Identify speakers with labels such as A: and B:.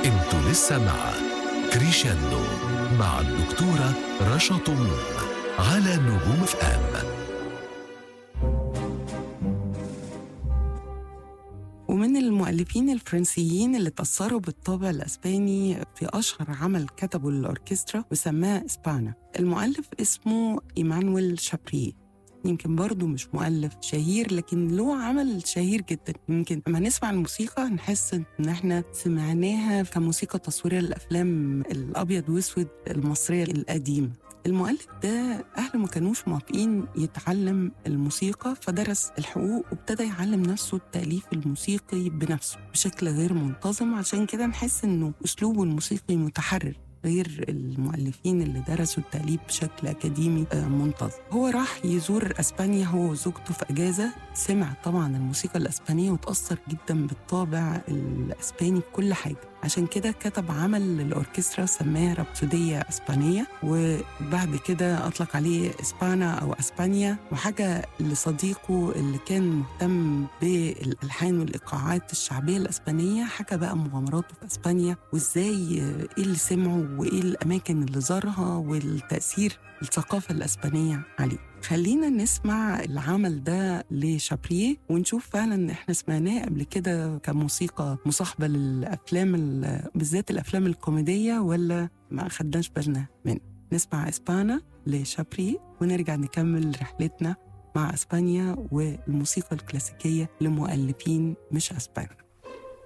A: انتوا لسه مع كريشاندو مع الدكتورة رشا طموح على نجوم اف ام
B: ومن المؤلفين الفرنسيين اللي تأثروا بالطابع الأسباني في أشهر عمل كتبه للأوركسترا وسماه إسبانا المؤلف اسمه إيمانويل شابري يمكن برضه مش مؤلف شهير لكن له عمل شهير جدا يمكن لما نسمع الموسيقى نحس ان احنا سمعناها كموسيقى تصويريه للافلام الابيض واسود المصريه القديمه المؤلف ده أهله ما كانوش موافقين يتعلم الموسيقى فدرس الحقوق وابتدى يعلم نفسه التأليف الموسيقي بنفسه بشكل غير منتظم عشان كده نحس إنه أسلوبه الموسيقي متحرر غير المؤلفين اللي درسوا التأليف بشكل أكاديمي آه، منتظم هو راح يزور أسبانيا هو وزوجته في أجازة سمع طبعا الموسيقى الأسبانية وتأثر جدا بالطابع الأسباني في كل حاجة عشان كده كتب عمل للأوركسترا سماه رابسودية أسبانية وبعد كده أطلق عليه إسبانا أو أسبانيا وحاجة لصديقه اللي كان مهتم بالألحان والإيقاعات الشعبية الأسبانية حكى بقى مغامراته في أسبانيا وإزاي آه، إيه اللي سمعه وإيه الأماكن اللي زارها والتأثير الثقافة الأسبانية عليه خلينا نسمع العمل ده لشابريه ونشوف فعلا احنا سمعناه قبل كده كموسيقى مصاحبة للأفلام ال- بالذات الأفلام الكوميدية ولا ما أخدناش بالنا منه نسمع إسبانا لشابريه ونرجع نكمل رحلتنا مع أسبانيا والموسيقى الكلاسيكية لمؤلفين مش أسبان